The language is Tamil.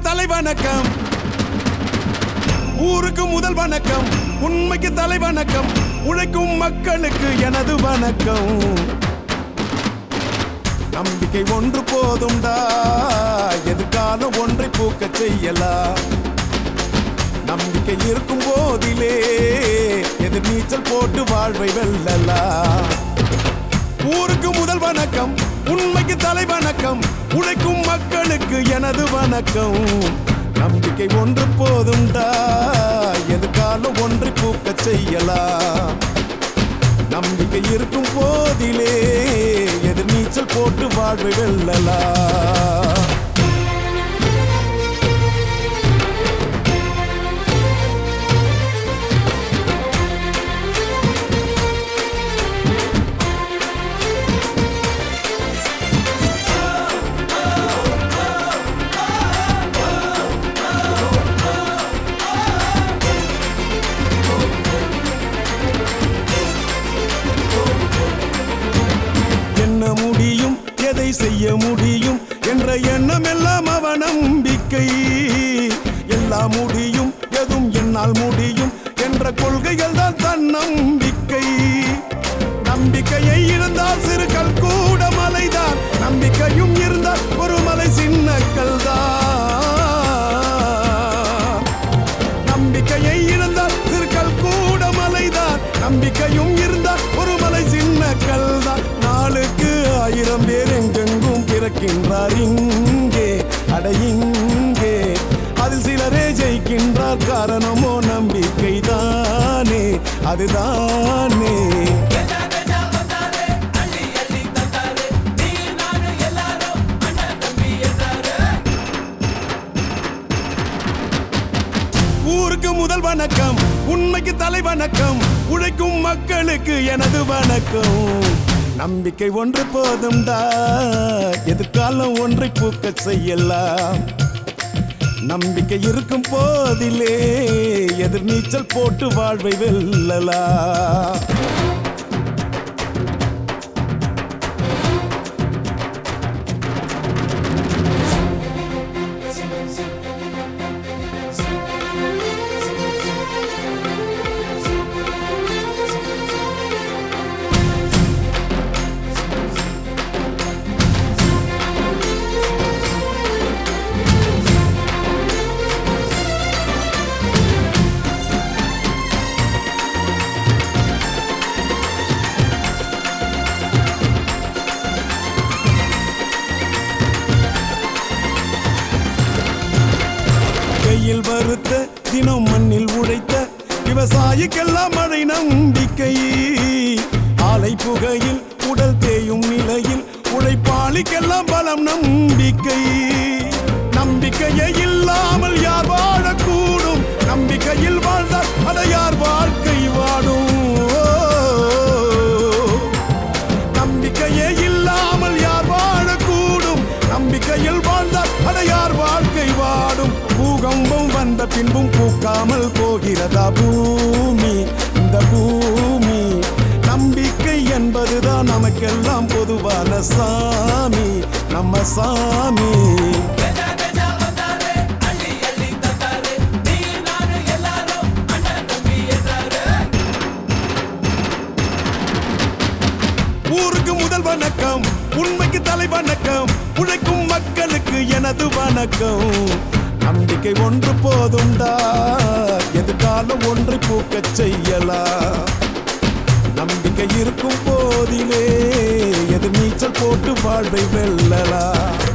தலை வணக்கம் ஊருக்கு முதல் வணக்கம் உண்மைக்கு தலை வணக்கம் உழைக்கும் மக்களுக்கு எனது வணக்கம் நம்பிக்கை ஒன்று போதும்டா எதிர்காலம் ஒன்றை பூக்க செய்யலாம் நம்பிக்கை இருக்கும் போதிலே எதிர் நீச்சல் போட்டு வாழ்வை வெல்லலாம் ஊருக்கு முதல் வணக்கம் உண்மைக்கு தலை வணக்கம் உழைக்கும் மக்களுக்கு எனது வணக்கம் நம்பிக்கை ஒன்று போதும்டா எதிர்காலம் ஒன்றை பூக்க செய்யலாம் நம்பிக்கை இருக்கும் போதிலே எதிர் நீச்சல் போட்டு வாழ்வை வெல்லலாம் என்ன முடியும் எதை செய்ய முடியும் என்ற எண்ணம் எல்லாம் அவ நம்பிக்கை எல்லாம் முடியும் எதுவும் என்னால் முடியும் என்ற கொள்கைகள் தான் தன் நம்பிக்கை நம்பிக்கையை இருந்தால் சிறுகள் கூட மலைதான் நம்பிக்கையும் இருந்தால் ஒரு மலை சின்னக்கல் தான் நம்பிக்கையை இருந்தால் திருக்கல் கூட மலைதான் நம்பிக்கையும் இருந்தால் ஒரு மலை சின்ன கல்தான் நாளுக்கு ஆயிரம் பேர் எங்கெங்கும் பிறக்கின்றார் இங்கே அட இங்கே அதில் சிலரே ஜெயிக்கின்றார் காரணமோ நம்பிக்கை தானே அதுதானே ஊருக்கு முதல் வணக்கம் உண்மைக்கு தலை வணக்கம் உழைக்கும் மக்களுக்கு எனது வணக்கம் நம்பிக்கை ஒன்று போதும்டா எதிர்காலம் ஒன்றை பூக்க செய்யலாம் நம்பிக்கை இருக்கும் போதிலே எதிர் நீச்சல் போட்டு வாழ்வை வெல்லலாம் கையில் வறுத்த தினம் மண்ணில் உழைத்த விவசாயிக்கெல்லாம் மழை நம்பிக்கை ஆலை புகையில் உடல் தேயும் நிலையில் உழைப்பாளிக்கெல்லாம் பலம் நம்பிக்கை நம்பிக்கையே இல்லாமல் யார் வாழக்கூடும் நம்பிக்கையில் வாழ்ந்தால் அதை யார் வாழ்க்கை வாடும் நம்பிக்கையே இல்லாமல் யார் வாழக்கூடும் நம்பிக்கையில் வாழ்ந்தால் அதை யார் வாழ்க்கை வாடும் பூகம்பம் வந்த பின்பும் பூக்காமல் போகிறதா பூமி இந்த பூமி நம்பிக்கை என்பதுதான் நமக்கெல்லாம் பொதுவான சாமி நம்ம சாமி ஊருக்கு முதல் வணக்கம் உண்மைக்கு தலை வணக்கம் உழைக்கும் மக்களுக்கு எனது வணக்கம் நம்பிக்கை ஒன்று போதும்டா எதிர்காலம் ஒன்றை பூக்கச் செய்யலாம் நம்பிக்கை இருக்கும் போதிலே எதிர் நீச்சல் போட்டு வாழ்வை வெல்லலாம்